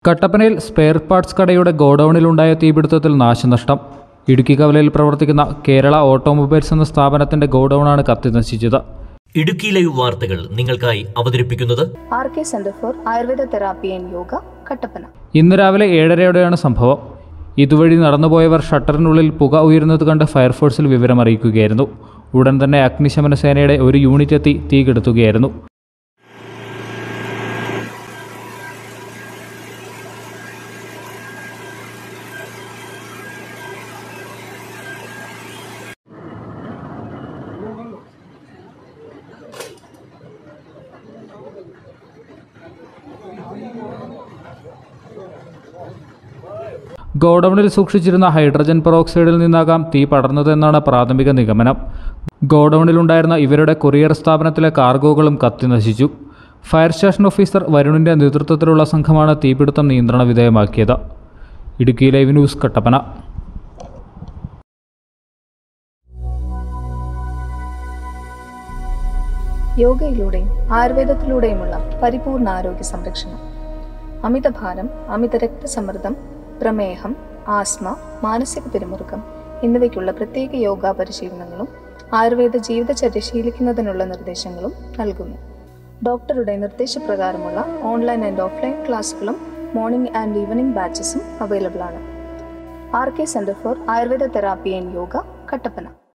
കട്ടപ്പനയിൽ spare parts കടയുടെ ഗോഡൌണിലുണ്ടായ തീപിടുത്തത്തിൽ നാശനഷ്ടം ഇടുക്കി കവലയിൽ പ്രവർത്തിക്കുന്ന കേരള ഓട്ടോമൊബൈൽസ് എന്ന സ്ഥാപനത്തിന്റെ ഗോഡൌണാണ് കത്തിനശിച്ചത് ഇടുക്കി ലൈവ് വാർത്തകൾ നിങ്ങൾക്കായി അവതരിപ്പിക്കുന്നത് R K centre for ayurveda therapy and yoga Kattappana ഇന്ന് രാവിലെ ഏഴരയോടെയാണ് സംഭവം ഇതുവഴി നടന്നുപോയവർ ഷട്ടറിനുള്ളിൽ പുക ഉയരുന്നത് കണ്ട് ഫയർഫോഴ്സിൽ വിവരമറിയിക്കുകയായിരുന്നു ഉടൻ തന്നെ അഗ്നിശമന സേനയുടെ ഒരു യൂണിറ്റ് എത്തി തീ കെടുത്തുകയായിരുന്നു ഗോഡൌണിൽ സൂക്ഷിച്ചിരുന്ന ഹൈഡ്രജൻ പെറോക്സൈഡിൽ നിന്നാകാം തീ പടർന്നതെന്നാണ് പ്രാഥമിക നിഗമനം ഗോഡൌണിലുണ്ടായിരുന്ന ഇവരുടെ കൊറിയർ സ്ഥാപനത്തിലെ കാർഗോകളും കത്തിനശിച്ചു ഫയർ സ്റ്റേഷൻ ഓഫീസർ വരുണിന്റെ നേതൃത്വത്തിലുള്ള സംഘമാണ് തീപിടുത്തം നിയന്ത്രണ വിധേയമാക്കിയത് ഇടുക്കി ലൈവ് ന്യൂസ് കട്ടപ്പന യോഗയിലൂടെയും ആയുർവേദത്തിലൂടെയുമുള്ള പരിപൂർണ ആരോഗ്യ സംരക്ഷണം അമിതഭാരം അമിത രക്തസമ്മർദ്ദം പ്രമേഹം ആസ്മ മാനസിക പിരിമുറുക്കം എന്നിവയ്ക്കുള്ള പ്രത്യേക യോഗ പരിശീലനങ്ങളും ആയുർവേദ ജീവിതചര്യ ശീലിക്കുന്നതിനുള്ള നിർദ്ദേശങ്ങളും നൽകുന്നു ഡോക്ടറുടെ നിർദ്ദേശപ്രകാരമുള്ള ഓൺലൈൻ ആൻഡ് ഓഫ്ലൈൻ ക്ലാസുകളും മോർണിംഗ് ആൻഡ് ഈവനിംഗ് ബാച്ചസും അവൈലബിൾ ആണ് R K centre for ayurveda therapy and yoga Kattappana